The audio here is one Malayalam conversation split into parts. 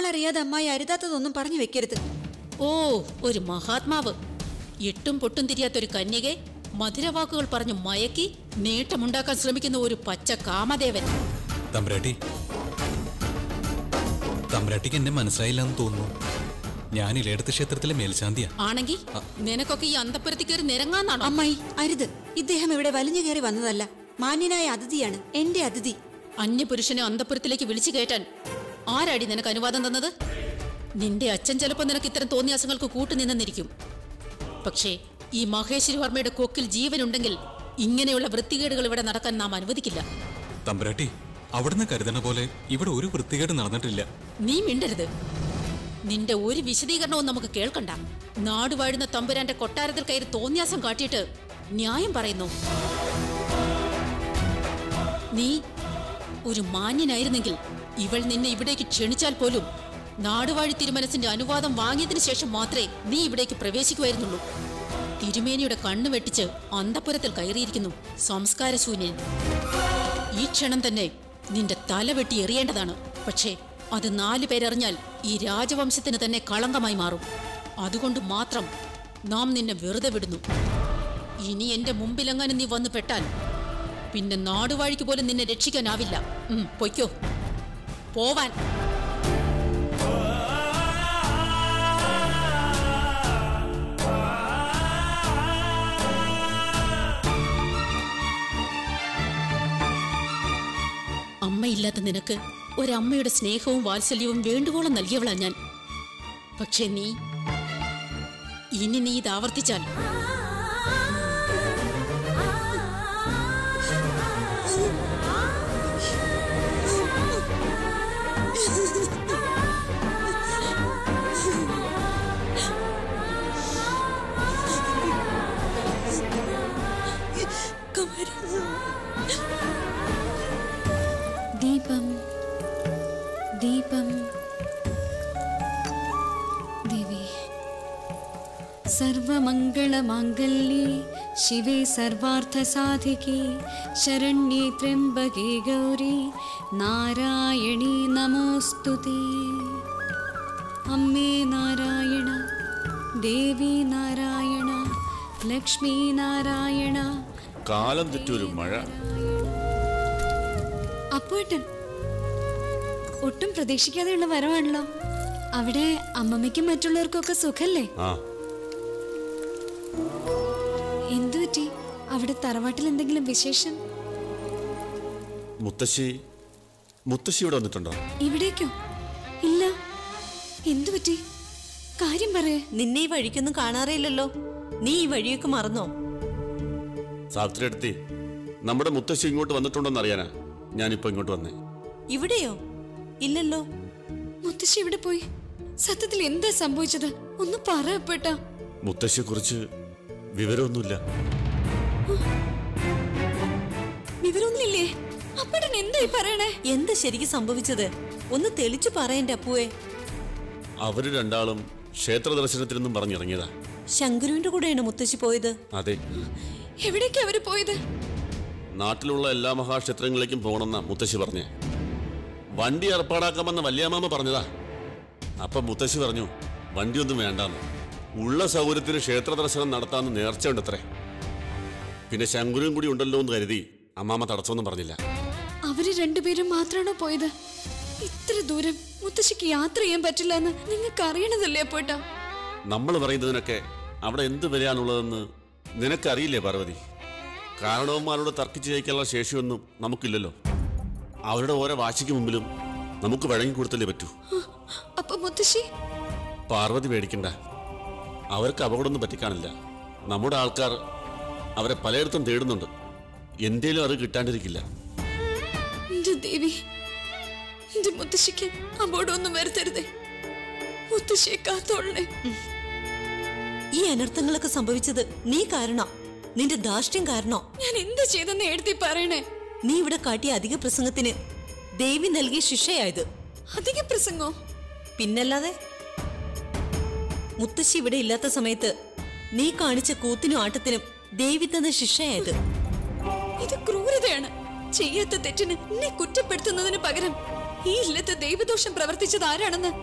ആളറിയാതെ അമ്മായി അരുതാത്തതൊന്നും പറഞ്ഞു വെക്കരുത് ഓ ഒരു മഹാത്മാവ് എട്ടും പൊട്ടും തിരിയാത്തൊരു കന്യകെ മധുരവാക്കുകൾ പറഞ്ഞു മയക്കി നേട്ടമുണ്ടാക്കാൻ ശ്രമിക്കുന്ന ഒരു പച്ച കാമദേവൻ തമ്പുരാട്ടി തമ്പുരാട്ടിക്ക് എന്നെ മനസ്സിലായില്ലെന്ന് തോന്നുന്നു ഞാൻ ഇലയിടത്ത് ക്ഷേത്രത്തിലെ മേൽശാന്തിയാ ആണെങ്കി നിനക്കൊക്കെ ഈ അന്തപ്പുരത്തിൽ കയറി നിരങ്ങാന്നാണോ അമ്മായി അരുത് ഇദ്ദേഹം ഇവിടെ വലിഞ്ഞു കയറി വന്നതല്ല മാന്യനായ അതിഥിയാണ് എന്റെ അതിഥി അന്യപുരുഷനെ അന്തപുരത്തിലേക്ക് വിളിച്ചു കയറ്റാൻ ആരാടി നിനക്ക് അനുവാദം തന്നത് നിന്റെ അച്ഛൻ ചിലപ്പോൾ നിനക്ക് ഇത്തരം തോന്നിയാസങ്ങൾക്ക് കൂട്ടുനിന്നിരിക്കും പക്ഷേ ഈ മഹേശ്വരി വർമ്മയുടെ കൊക്കിൽ ജീവനുണ്ടെങ്കിൽ ഇങ്ങനെയുള്ള വൃത്തികേടുകൾ ഇവിടെ നടക്കാൻ നാം അനുവദിക്കില്ല തമ്പുരാട്ടി അവിടുന്ന് കരുതണ പോലെ ഇവിടെ ഒരു വൃത്തികേട് നടന്നിട്ടില്ല നീ മിണ്ടരുത് നിന്റെ ഒരു വിശദീകരണവും നമുക്ക് കേൾക്കണ്ട നാടുവാഴുന്ന തമ്പുരാന്റെ കൊട്ടാരത്തിൽ കയറി തോന്നിയാസം കാട്ടിയിട്ട് ന്യായം പറയുന്നു നീ ഒരു മാന്യനായിരുന്നെങ്കിൽ ഇവൾ നിന്നെ ഇവിടേക്ക് ക്ഷണിച്ചാൽ പോലും നാടുവാഴി തിരുമനസിന്റെ അനുവാദം വാങ്ങിയതിനു ശേഷം മാത്രമേ നീ ഇവിടേക്ക് പ്രവേശിക്കുമായിരുന്നുള്ളൂ തിരുമേനിയുടെ കണ്ണു വെട്ടിച്ച് അന്തപുരത്തിൽ കയറിയിരിക്കുന്നു സംസ്കാരശൂന്യൻ ഈ ക്ഷണം തന്നെ നിന്റെ തല വെട്ടി എറിയേണ്ടതാണ് പക്ഷേ അത് നാലു പേരറിഞ്ഞാൽ ഈ രാജവംശത്തിന് തന്നെ കളങ്കമായി മാറും അതുകൊണ്ട് മാത്രം നാം നിന്നെ വെറുതെ വിടുന്നു ഇനി എന്റെ മുമ്പിലെങ്ങാനും നീ വന്നു പെട്ടാൽ പിന്നെ നാടുവാഴിക്ക് പോലും നിന്നെ രക്ഷിക്കാനാവില്ല ഉം, പൊയ്ക്കോ പോവാൻ അമ്മയില്ലാത്ത നിനക്ക് ഒരമ്മയുടെ സ്നേഹവും വാത്സല്യവും വേണ്ടുവോളം നൽകിയവളാ ഞാൻ പക്ഷെ നീ ഇനി നീ ഇത് ആവർത്തിച്ചാൽ ദീപം ദീപം ദേവി സർവമംഗളമാംഗല്യേ ശിവേ സർവാർത്ഥസാധികേ ശരണ്യേ ത്രയംബകേ ഗൗരി നാരായണീ നമോസ്തുതേ അമ്മേ നാരായണ ദേവി നാരായണ ലക്ഷ്മി നാരായണ കാലം തെറ്റൊരു മഴ അപ്പോട്ടൻ ഒട്ടും പ്രതീക്ഷിക്കാതെയുള്ള വരവാണല്ലോ അവിടെ അമ്മമ്മയ്ക്കും മറ്റുള്ളവർക്കൊക്കെ സുഖല്ലേ ആ എന്തു പറ്റി അവിടെ തറവാട്ടിൽ എന്തെങ്കിലും വിശേഷം മുത്തശ്ശി മുത്തശ്ശി ഇവിടെ വന്നിട്ടുണ്ടോ ഇവിടേക്കോ ഇല്ല എന്തു പറ്റി കാര്യം പറയേ നിന്നെ ഈ വഴിക്കൊന്നും കാണാറേയില്ലല്ലോ നീ ഈ വഴിയൊക്കെ മറന്നോ സാവിത്രി അടുത്തി നമ്മുടെ മുത്തശ്ശി ഇങ്ങോട്ട് വന്നിട്ടുണ്ടോന്ന് അറിയാനാ ഞാനിപ്പോ ഇങ്ങോട്ട് വന്നേ ഇവിടെയോ ഇല്ലല്ലോ മുത്തശ്ശി എവിടെ പോയി സത്യത്തിൽ എന്താ സംഭവിച്ചത് ഒന്ന് പറയപ്പെട്ട മുത്തശ്ശിയെ കുറിച്ച് വിവരമൊന്നുമില്ല വിവരമൊന്നുമില്ലേ അപ്പടൻ എന്തായി പറയണേ എന്താ ശരിക്കും സംഭവിച്ചത് ഒന്ന് തെളിച്ചു പറയന്റെ അപ്പുവേ അവര് രണ്ടാളും ക്ഷേത്ര ദർശനത്തിനെന്നും പറഞ്ഞിറങ്ങിയതാ ശങ്കുരുവിന്റെ കൂടെയാണ് മുത്തശ്ശി പോയത് അതെ എവിടേക്കാ അവര് പോയത് നാട്ടിലുള്ള എല്ലാ മഹാക്ഷേത്രങ്ങളിലേക്കും പോകണമെന്നാ മുത്തശ്ശി പറഞ്ഞേ വണ്ടി ഏർപ്പാടാക്കാമെന്ന് വല്യാമാമ പറഞ്ഞതാ അപ്പൊ മുത്തശ്ശി പറഞ്ഞു വണ്ടിയൊന്നും വേണ്ടാന്ന് ഉള്ള സൗകര്യത്തിന് ക്ഷേത്ര ദർശനം നടത്താമെന്ന് നേർച്ചയുണ്ടത്രേ പിന്നെ ശങ്കുരും കൂടി ഉണ്ടല്ലോ എന്ന് കരുതി അമ്മാമ്മ തടസ്സമൊന്നും പറഞ്ഞില്ല അവര് രണ്ടുപേരും മാത്രമാണോ പോയത് ഇത്ര ദൂരം മുത്തശ്ശിക്ക് യാത്ര ചെയ്യാൻ പറ്റില്ല എന്ന് നിങ്ങൾക്ക് അറിയണതല്ലേ അപ്പോട്ടാ നമ്മൾ പറയുന്നതിനൊക്കെ അവിടെ എന്ത് വിലയാണുള്ളതെന്ന് നിനക്കറിയില്ലേ പാർവതി കാരണവന്മാരോട് തർക്കിച്ച് ജയിക്കാനുള്ള ശേഷിയൊന്നും നമുക്കില്ലല്ലോ അവരുടെ ഓരോ വാശിക്ക് മുമ്പിലും നമുക്ക് വഴങ്ങി കൊടുത്തല്ലേ പറ്റൂ അപ്പൊ മുത്തശ്ശി പാർവതി പേടിക്കണ്ട അവർക്ക് അപകടമൊന്നും പറ്റിക്കാണില്ല നമ്മുടെ ആൾക്കാർ അവരെ പലയിടത്തും തേടുന്നുണ്ട് എന്തേലും അത് കിട്ടാണ്ടിരിക്കില്ല എന്റെ ദേവി എന്റെ മുത്തശ്ശിക്ക് അപകടമൊന്നും വരുത്തരുതേ മുത്തശ്ശിയെ കാത്തോളണേ ഈ അനർത്ഥങ്ങളൊക്കെ സംഭവിച്ചത് നീ കാരണോ നിന്റെ ധാർഷ്ട്യം കാരണോ ഞാൻ എന്ത് ചെയ്തെന്ന് എഴുതി പറയണേ നീ ഇവിടെ കാട്ടിയ അധിക പ്രസംഗത്തിന് ദേവി നൽകിയ ശിക്ഷയായത് അധിക പ്രസംഗോ പിന്നല്ലാതെ മുത്തശ്ശി ഇവിടെ ഇല്ലാത്ത സമയത്ത് നീ കാണിച്ച കൂത്തിനും ആട്ടത്തിനും ദേവി തന്ന ശിക്ഷയായത് ഇത് ക്രൂരതയാണ് ചെയ്യാത്ത തെറ്റിന് എന്നെ കുറ്റപ്പെടുത്തുന്നതിന് പകരം ഈ ഇല്ലത്ത് ദൈവദോഷം പ്രവർത്തിച്ചത് ആരാണെന്ന്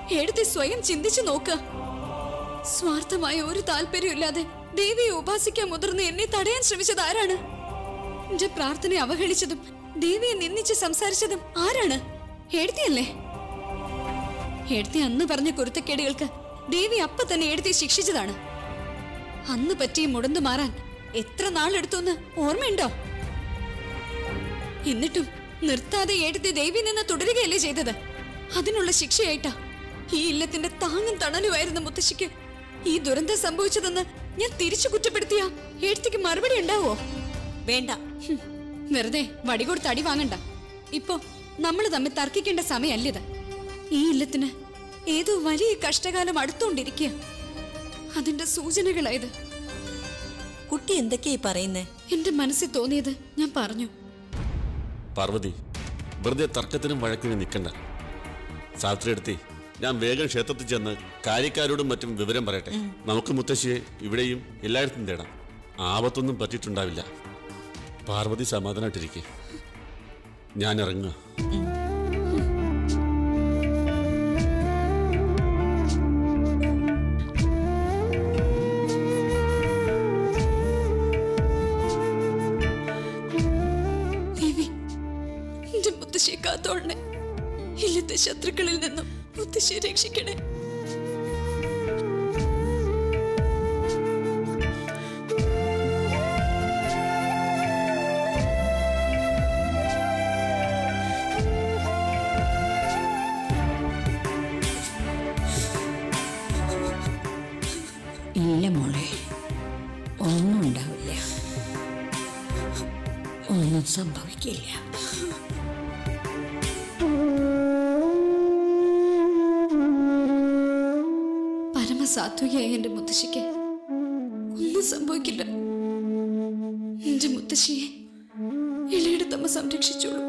എടുത്തി സ്വയം ചിന്തിച്ചു നോക്ക സ്വാർത്ഥമായ ഒരു താല്പര്യമില്ലാതെ ദേവിയെ ഉപാസിക്കാൻ മുതിർന്ന് എന്നെ തടയാൻ ശ്രമിച്ചത് ആരാണ് എന്റെ പ്രാർത്ഥനയെ അവഹേളിച്ചതും ദേവിയെ നിന്ദിച്ച് സംസാരിച്ചതും ആരാണ് എഴുത്തിയല്ലേ എഴുത്തി അന്ന് പറഞ്ഞ കുരുത്തക്കേടുകൾക്ക് ദേവി അപ്പ തന്നെ എഴുത്തി ശിക്ഷിച്ചതാണ് അന്ന് പറ്റിയ മുടന്തു മാറാൻ എത്ര നാളെടുത്തു ഓർമ്മയുണ്ടോ എന്നിട്ടും നിർത്താതെ എടുത്ത് ദേവി നിന്ന് തുടരുകയല്ലേ ചെയ്തത് അതിനുള്ള ശിക്ഷയായിട്ടാ ഈ ഇല്ലത്തിന്റെ താങ്ങും തണലുമായിരുന്ന മുത്തശ്ശിക്ക് ഈ ദുരന്തം സംഭവിച്ചതെന്ന് ഞാൻ തിരിച്ചു കുറ്റപ്പെടുത്തിയ എഴുത്തിക്ക് മറുപടി ഉണ്ടാവോ വേണ്ട ഹും, വെറുതെ വടി കൊടുത്ത് അടി വാങ്ങണ്ട ഇപ്പോ നമ്മൾ തമ്മിൽ തർക്കിക്കേണ്ട സമയല്ലിത് ഈ ഇല്ലത്തിന് ഏതോ വലിയ കഷ്ടകാലം അടുത്തോണ്ടിരിക്കുക അതിന്റെ സൂചനകളായത് കുട്ടി എന്തൊക്കെയായി പറയുന്നേ എന്റെ മനസ്സിൽ തോന്നിയത് ഞാൻ പറഞ്ഞു പാർവതി വെറുതെ തർക്കത്തിനും വഴക്കിനും നിൽക്കണ്ട സാവിത്രി എടുത്തി ഞാൻ വേഗം ക്ഷേത്രത്തിൽ ചെന്ന് കാര്യക്കാരോടും മറ്റും വിവരം പറയട്ടെ നമുക്ക് മുത്തശ്ശിയെ ഇവിടെയും എല്ലായിടത്തും തേടാം ആപത്തൊന്നും പറ്റിയിട്ടുണ്ടാവില്ല പാർവതി സമാധാനമായിട്ടിരിക്കെ ഞാൻ ഇറങ്ങുക ദേവി എന്റെ മുത്തശ്ശിയെ കാത്തോളണേ ഇല്ലത്തെ ശത്രുക്കളിൽ നിന്നും മുത്തശ്ശിയെ രക്ഷിക്കണേ ഇല്ല മോളെ ഒന്നും ഉണ്ടാവില്ല ഒന്നും സംഭവിക്കില്ല പരമസാത്വികയായ എന്റെ മുത്തശ്ശിക്ക് ഒന്നും സംഭവിക്കില്ല എന്റെ മുത്തശ്ശിയെ ഇളയിടത്തമ്മ സംരക്ഷിച്ചോളൂ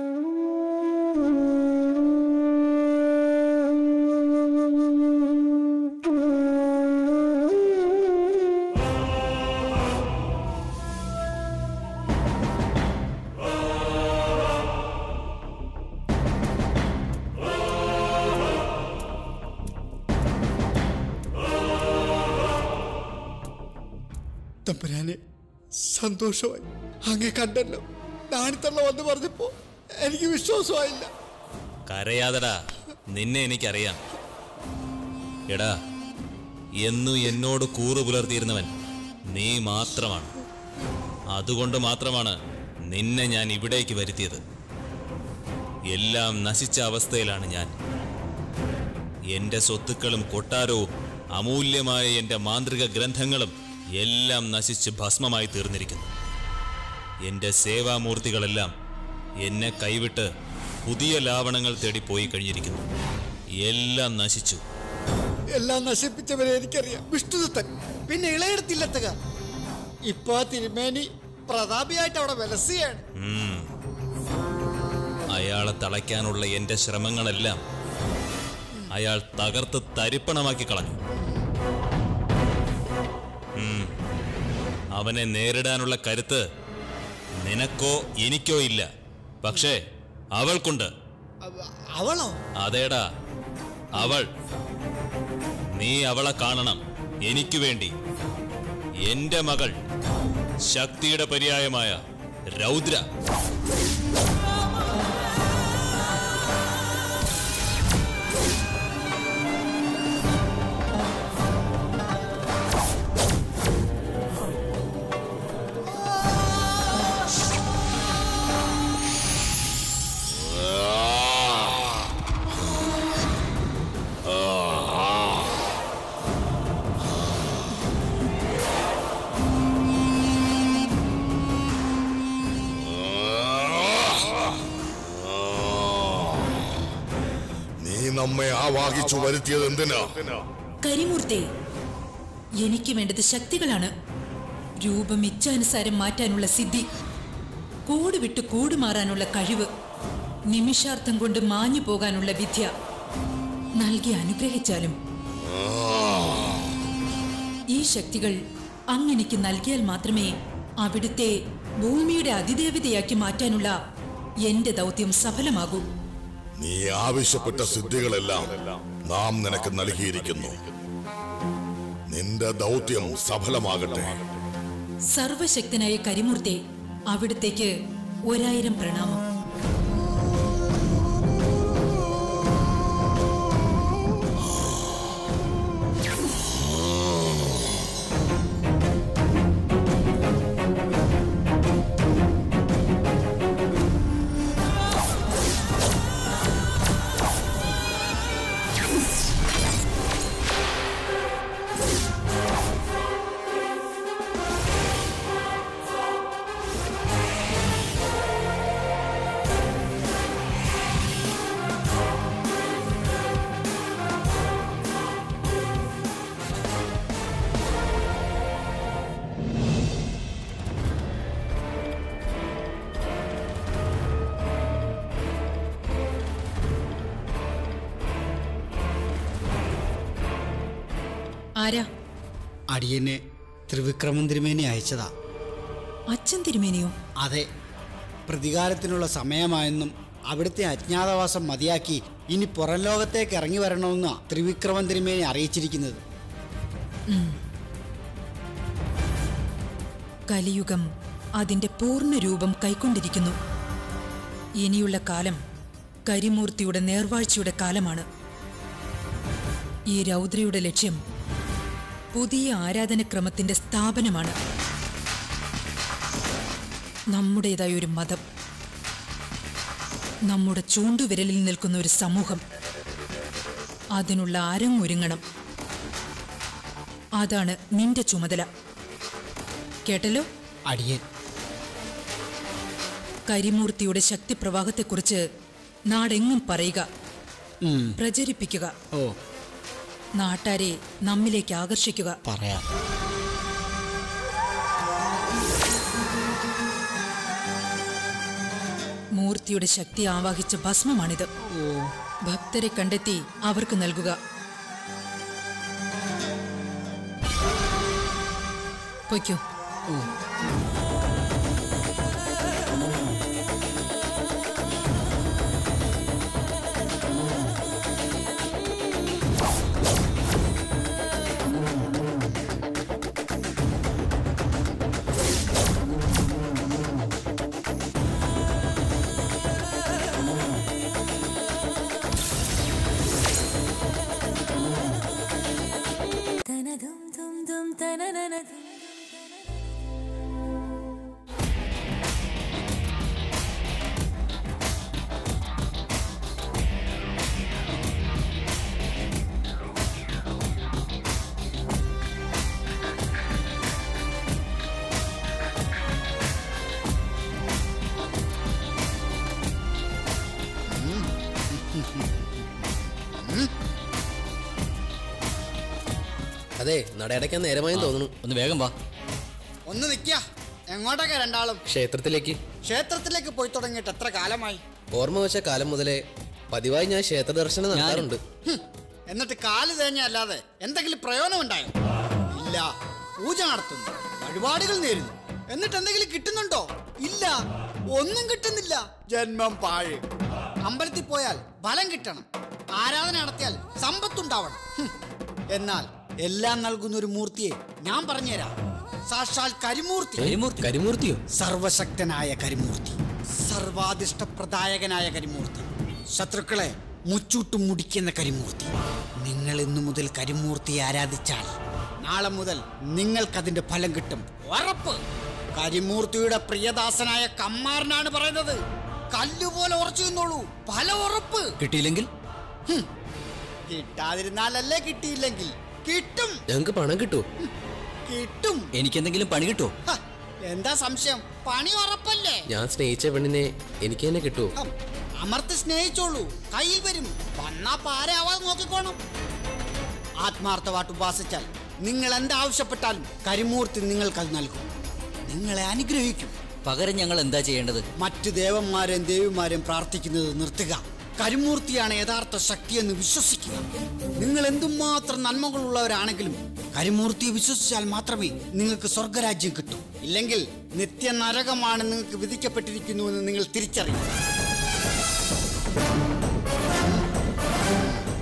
തമ്പുരാനെ സന്തോഷമായി അങ്ങെ കണ്ടല്ലോ നാണിത്തള്ള വന്ന് പറഞ്ഞപ്പോ എനിക്ക് വിശ്വാസമായില്ല കരയാതടാ നിന്നെ എനിക്കറിയാം എടാ എന്നു എന്നോട് കൂറു പുലർത്തിയിരുന്നവൻ നീ മാത്രമാണ് അതുകൊണ്ട് മാത്രമാണ് നിന്നെ ഞാൻ ഇവിടേക്ക് വരുത്തിയത് എല്ലാം നശിച്ച അവസ്ഥയിലാണ് ഞാൻ എന്റെ സ്വത്തുക്കളും കൊട്ടാരവും അമൂല്യമായ എന്റെ മാന്ത്രിക ഗ്രന്ഥങ്ങളും എല്ലാം നശിച്ച് ഭസ്മമായി തീർന്നിരിക്കുന്നു എന്റെ സേവാമൂർത്തികളെല്ലാം എന്നെ കൈവിട്ട് പുതിയ ലാവണങ്ങൾ തേടി പോയി കഴിഞ്ഞിരിക്കുന്നു എല്ലാം നശിച്ചു എല്ലാം നശിപ്പിച്ചവരെ എനിക്കറിയാം വിഷ്ണുദത്തൻ പിന്നെ ഇളയെടുത്തില്ലെത്തുക ഇപ്പൊ ആ തിരുമേനി പ്രതാപിയായിട്ട് അവിടെ വിലസിയാണ് ഉം. അയാളെ തളയ്ക്കാനുള്ള എന്റെ ശ്രമങ്ങളെല്ലാം അയാൾ തകർത്ത് തരിപ്പണമാക്കി കളഞ്ഞു ഉം. അവനെ നേരിടാനുള്ള കരുത്ത് നിനക്കോ എനിക്കോ ഇല്ല പക്ഷേ അവൾക്കുണ്ട് അവ- അവളോ അതേടാ അവൾ നീ അവളെ കാണണം എനിക്ക് വേണ്ടി എന്റെ മകൾ ശക്തിയുടെ പര്യായമായ രൗദ്ര നീ നമ്മെ ആവാഹിച്ചു വരുത്തിയത് എന്തിനാ കരിമൂർത്തി എനിക്ക് വേണ്ടത് ശക്തികളാണ് രൂപം ഇച്ഛാനുസാരം മാറ്റാനുള്ള സിദ്ധി കൂട് വിട്ട് കൂട് മാറാനുള്ള കഴിവ് നിമിഷാർത്ഥം കൊണ്ട് മാഞ്ഞു പോകാനുള്ള വിദ്യ നൽകി അനുഗ്രഹിച്ചാലും ഈ ശക്തികൾ അങ്ങനെക്ക് നൽകിയാൽ മാത്രമേ അവിടുത്തെ ഭൂമിയുടെ അതിദേവതയാക്കി മാറ്റാനുള്ള എന്റെ ദൗത്യം സഫലമാകൂ നീ ആവശ്യപ്പെട്ട സിദ്ധികളെല്ലാം നാം നിനക്ക് നൽകിയിരിക്കുന്നു നിന്റെ ദൗത്യം സഫലമാകട്ടെ സർവശക്തനായ കരിമൂർത്തെ അവിടത്തേക്ക് ഒരായിരം പ്രണാമം ആരാ അടിയനെ ത്രിവിക്രമൻ തിരുമേനി അയച്ചതാ അച്ഛൻ തിരുമേനിയോ അതെ പ്രതികാരത്തിനുള്ള സമയമായെന്നും അവിടുത്തെ അജ്ഞാതവാസം മതിയാക്കി ഇനി പുറം ലോകത്തേക്ക് ഇറങ്ങി വരണമെന്നാ ത്രിവിക്രമൻ തിരുമേനി അറിയിച്ചിരിക്കുന്നത് കലിയുഗം അതിന്റെ പൂർണ്ണ രൂപം കൈക്കൊണ്ടിരിക്കുന്നു ഇനിയുള്ള കാലം കരിമൂർത്തിയുടെ നേർവാഴ്ചയുടെ കാലമാണ് ഈ രൗദ്രയുടെ ലക്ഷ്യം പുതിയ ആരാധനക്രമത്തിന്റെ സ്ഥാപനമാണ് നമ്മുടേതായ ഒരു മതം നമ്മുടെ ചൂണ്ടുവിരലിൽ നിൽക്കുന്ന ഒരു സമൂഹം അതിനുള്ള അരങ്ങൊരുങ്ങണം അതാണ് നിന്റെ ചുമതല കേട്ടല്ലോ അടിയൻ കരിമൂർത്തിയുടെ ശക്തിപ്രവാഹത്തെക്കുറിച്ച് നാടെങ്ങും പറയുക ഉം, പ്രചരിപ്പിക്കുക ഓ നാട്ടാരെ നമ്മിലേക്ക് ആകർഷിക്കുക പറയാം മൂർത്തിയുടെ ശക്തി ആവാഹിച്ച ഭസ്മമാണിത് ഭക്തരെ കണ്ടെത്തി അവർക്ക് നൽകുക പൊയ്ക്കോ അതെ നടയടയ്ക്കാൻ നേരമായും തോന്നുന്നു ഒന്ന് വേഗം വാ ഒന്ന് നിൽക്കുക എങ്ങോട്ടൊക്കെ രണ്ടാളും ക്ഷേത്രത്തിലേക്ക് ക്ഷേത്രത്തിലേക്ക് പോയി തുടങ്ങിയിട്ട് എത്ര കാലമായി ഓർമ്മ വെച്ച കാലം മുതലേ പതിവായി ഞാൻ ക്ഷേത്ര ദർശനം നടത്താറുണ്ട് ഹും, എന്നിട്ട് കാല് തേഞ്ഞല്ലാതെ എന്തെങ്കിലും പ്രയോജനമുണ്ടായോ ഇല്ല പൂജ നടത്തുന്നു വഴിപാടുകൾ നേരുന്നു എന്നിട്ട് എന്തെങ്കിലും കിട്ടുന്നുണ്ടോ ഇല്ല ഒന്നും കിട്ടുന്നില്ല ജന്മം പാഴ് അമ്പലത്തിൽ പോയാൽ ഫലം കിട്ടണം ആരാധന നടത്തിയാൽ സമ്പത്തുണ്ടാവണം ഹും, എന്നാൽ എല്ലാം നൽകുന്ന ഒരു മൂർത്തിയെ ഞാൻ പറഞ്ഞുതരാം സാക്ഷാൽ കരിമൂർത്തി കരിമൂർത്തി കരിമൂർത്തിയോ സർവശക്തനായ കരിമൂർത്തി സർവാദിഷ്ടപ്രദായകനായ കരിമൂർത്തി ശത്രുക്കളെ മുച്ചൂട്ടും മുടിക്കുന്ന കരിമൂർത്തി നിങ്ങൾ ഇന്നു മുതൽ കരിമൂർത്തിയെ ആരാധിച്ചാൽ നാളെ മുതൽ നിങ്ങൾക്കതിന്റെ ഫലം കിട്ടും ഉറപ്പ് കരിമൂർത്തിയുടെ പ്രിയദാസനായ കമ്മാരനാണ് പറയുന്നത് കല്ലുപോലെ ഉറച്ചു നിന്നോളൂ ഫല ഉറപ്പ് കിട്ടിയില്ലെങ്കിൽ ഹും. കിട്ടാതിരുന്നാലല്ലേ കിട്ടിയില്ലെങ്കിൽ കിട്ടും ഞങ്ങൾക്ക് പണം കിട്ടുമോ കിട്ടും എനിക്കെന്തെങ്കിലും പണി കിട്ടോ ഹ, എന്താ സംശയം പണി ഉറപ്പല്ലേ ഞാൻ സ്നേഹിച്ച പെണ്ണിനെ എനിക്ക് തന്നെ കിട്ടുമോ ഹം, അമർത്തി സ്നേഹിച്ചോളൂ കയ്യിൽ വരും വന്നാ പാരയാവാതെ നോക്കിക്കോണം ആത്മാർത്ഥമായിട്ട് ഉപാസിച്ചാൽ നിങ്ങൾ എന്താവശ്യപ്പെട്ടാലും കരിമൂർത്തി നിങ്ങൾക്കത് നൽകും നിങ്ങളെ അനുഗ്രഹിക്കും പകരം ഞങ്ങൾ എന്താ ചെയ്യേണ്ടത് മറ്റു ദേവന്മാരെയും ദേവിമാരെയും പ്രാർത്ഥിക്കുന്നത് നിർത്തുക കരിമൂർത്തിയാണ് യഥാർത്ഥ ശക്തിയെന്ന് വിശ്വസിക്കുക നിങ്ങൾ എന്തുമാത്രം നന്മകളുള്ളവരാണെങ്കിലും കരിമൂർത്തിയെ വിശ്വസിച്ചാൽ മാത്രമേ നിങ്ങൾക്ക് സ്വർഗരാജ്യം കിട്ടൂ ഇല്ലെങ്കിൽ നിത്യ നരകമാണ് നിങ്ങൾക്ക് വിധിക്കപ്പെട്ടിരിക്കുന്നുവെന്ന് നിങ്ങൾ തിരിച്ചറിയും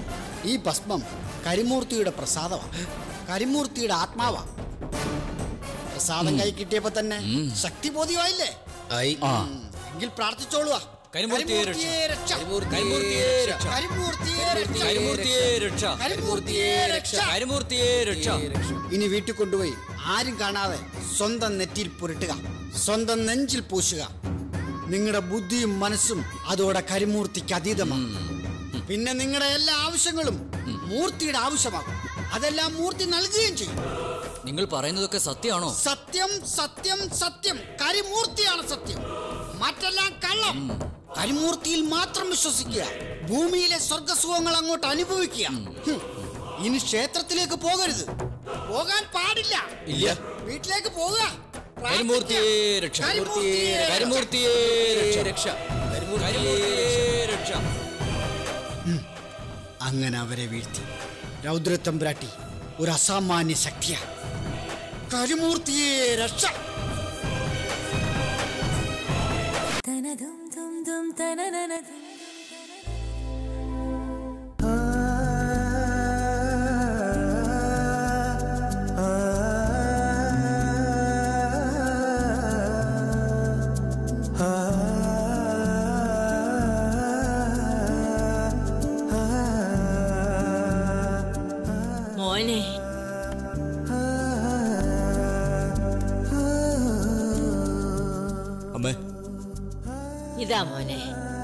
ഈ ഭസ്മം കരിമൂർത്തിയുടെ പ്രസാദമാണ് കരിമൂർത്തിയുടെ ആത്മാവാ പ്രസാദം കൈ കിട്ടിയപ്പോ തന്നെ ശക്തി ബോധ്യമായില്ലേ ആയി ഉം, എങ്കിൽ പ്രാർത്ഥിച്ചോളുവാ കരിമൂർത്തിയെ കരിമൂർത്തിയെ രക്ഷ കരിമൂർത്തിയെ രക്ഷ. കരിമൂർത്തിയെ രക്ഷ കരിമൂർത്തിയെ രക്ഷ കരിമൂർത്തിയെ രക്ഷ കരിമൂർത്തിയെ രക്ഷ ഇനി വീട്ടിൽ കൊണ്ടുപോയി ആരും കാണാതെ സ്വന്തം നെറ്റിയിൽ പുരട്ടുക സ്വന്തം നെഞ്ചിൽ പൂശുക നിങ്ങളുടെ ബുദ്ധിയും മനസ്സും അതോടെ കരിമൂർത്തിക്ക് അതീതമാണ് പിന്നെ നിങ്ങളുടെ എല്ലാ ആവശ്യങ്ങളും മൂർത്തിയുടെ ആവശ്യമാകും അതെല്ലാം മൂർത്തി നൽകുകയും ചെയ്യും നിങ്ങൾ പറയുന്നതൊക്കെ സത്യമാണോ സത്യം സത്യം സത്യം കരിമൂർത്തിയാണ് സത്യം മറ്റെല്ലാം കള്ളം കരിമൂർത്തിയിൽ മാത്രം വിശ്വസിക്കുക ഭൂമിയിലെ സ്വർഗസുഖങ്ങൾ അങ്ങോട്ട് അനുഭവിക്കുക ഹും. ഇനി ക്ഷേത്രത്തിലേക്ക് പോകരുത് പോകാൻ പാടില്ല ഇല്ല വീട്ടിലേക്ക് പോവുക കരിമൂർത്തിയെ രക്ഷ കരിമൂർത്തിയെ രക്ഷ. കരിമൂർത്തിയെ രക്ഷ കരിമൂർത്തിയെ രക്ഷ അങ്ങനെ അവരെ വീഴ്ത്തി രൗദ്രത്തമ്പുരാട്ടി ഒരു അസാമാന്യ ശക്തിയാണ് കരിമൂർത്തിയെ രക്ഷ മോനെ അമ്മേ ഇതാ മോനെ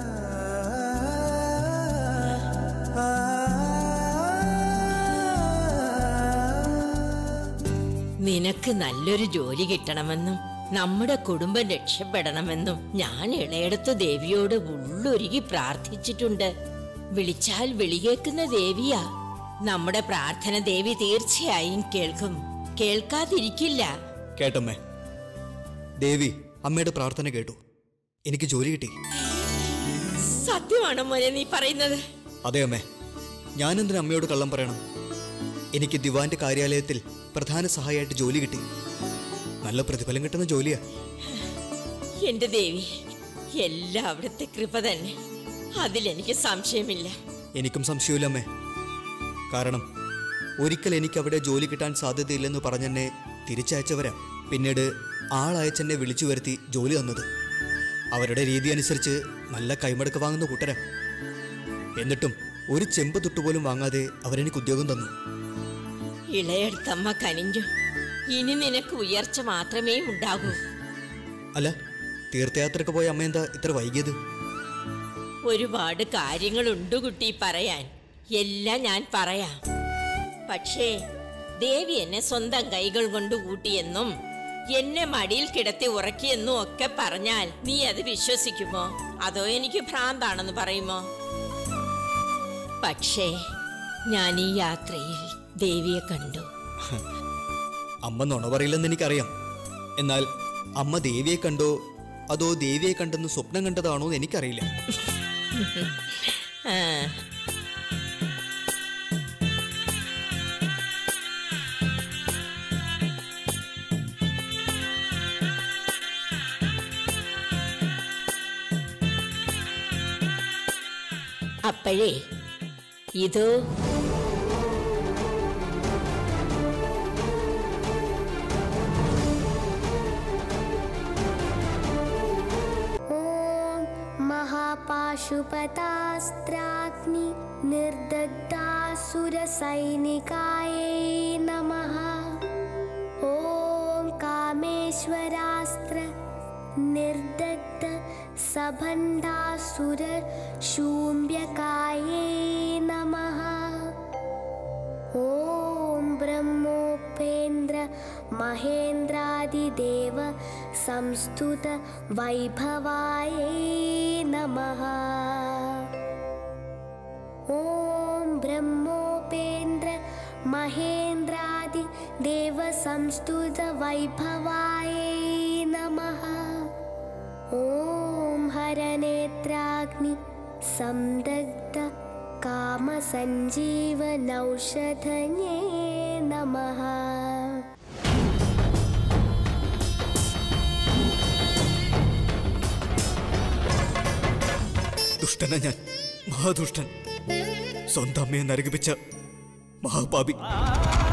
നിനക്ക് നല്ലൊരു ജോലി കിട്ടണമെന്നും നമ്മുടെ കുടുംബം രക്ഷപ്പെടണമെന്നും ഞാൻ ഇളയടത്ത് ദേവിയോട് ഉള്ളൊരുകി പ്രാർത്ഥിച്ചിട്ടുണ്ട് വിളിച്ചാൽ വിളികേക്കുന്ന ദേവിയാ നമ്മുടെ പ്രാർത്ഥന ദേവി തീർച്ചയായും കേൾക്കും കേൾക്കാതിരിക്കില്ല കേട്ടമ്മേ ദേവി അമ്മയുടെ പ്രാർത്ഥന കേട്ടു എനിക്ക് ജോലി കിട്ടി സത്യമാണോ മോനെ നീ പറയുന്നത് അതെ അമ്മേ ഞാനെന്തിനു അമ്മയോട് കള്ളം പറയണം എനിക്ക് ദിവാന്റെ കാര്യാലയത്തിൽ പ്രധാന സഹായമായിട്ട് ജോലി കിട്ടി നല്ല പ്രതിഫലം കിട്ടുന്ന ജോലിയാ എന്റെ ദേവി എല്ലാം അവിടുത്തെ കൃപ തന്നെ അതിലെനിക്ക് സംശയമില്ല എനിക്കും സംശയമില്ല അമ്മേ കാരണം ഒരിക്കൽ എനിക്ക് അവിടെ ജോലി കിട്ടാൻ സാധ്യതയില്ലെന്ന് പറഞ്ഞെന്നെ തിരിച്ചയച്ചവരാ പിന്നീട് ആളയച്ചെന്നെ വിളിച്ചു വരുത്തി ജോലി തന്നത് അവരുടെ രീതി അനുസരിച്ച് നല്ല കൈമടക്ക് വാങ്ങുന്ന കൂട്ടരാ എന്നിട്ടും ഒരു ചെമ്പ് തൊട്ടുപോലും വാങ്ങാതെ അവരെനിക്ക് ഉദ്യോഗം തന്നു ഇളയടുത്തമ്മ കനിഞ്ഞു ഇനി നിനക്ക് ഉയർച്ച മാത്രമേ ഉണ്ടാകൂ അല്ല തീർത്ഥയാത്രക്ക് പോയ അമ്മ എന്താ ഇത്ര വൈകിയത് ഒരുപാട് കാര്യങ്ങളുണ്ട് കുട്ടി പറയാൻ എല്ലാം ഞാൻ പറയാം പക്ഷേ ദേവി എന്നെ സ്വന്തം കൈകൾ കൊണ്ട് കൂട്ടിയെന്നും എന്നെ മടിയിൽ കിടത്തി ഉറക്കിയെന്നും ഒക്കെ പറഞ്ഞാൽ നീ അത് വിശ്വസിക്കുമോ അതോ എനിക്ക് ഭ്രാന്താണെന്ന് പറയുമോ പക്ഷേ ഞാൻ ഈ യാത്രയിൽ ദേവിയെ കണ്ടു അമ്മ നുണ പറയില്ലെന്ന് എനിക്കറിയാം എന്നാൽ അമ്മ ദേവിയെ കണ്ടോ അതോ ദേവിയെ കണ്ടെന്ന് സ്വപ്നം കണ്ടതാണോ എന്ന് എനിക്കറിയില്ല ആ അപ്പോഴേ ഇതോ महापाशुपतास्त्राग्नि निर्दग्धासुरसैनिकायै नमः ॐ कामेश्वरास्त्र निर्दग्ध सभण्डासुर शूम्यकायै नमः ॐ ब्रह्मोपेन्द्र महेन्द्रादिदेव संस्तुत वैभवायै नमः ॐ ब्रह्मोपेन्द्र महेन्द्रादिदेव संस्तुत वैभवायै नमः ॐ हरनेत्राग्नि संदग्ध कामसञ्जीवनौषधन्ये नमः ദുഷ്ടന ഞാൻ മഹാദുഷ്ടൻ സ്വന്തം അമ്മയെ നരകിപ്പിച്ച മഹാപാപി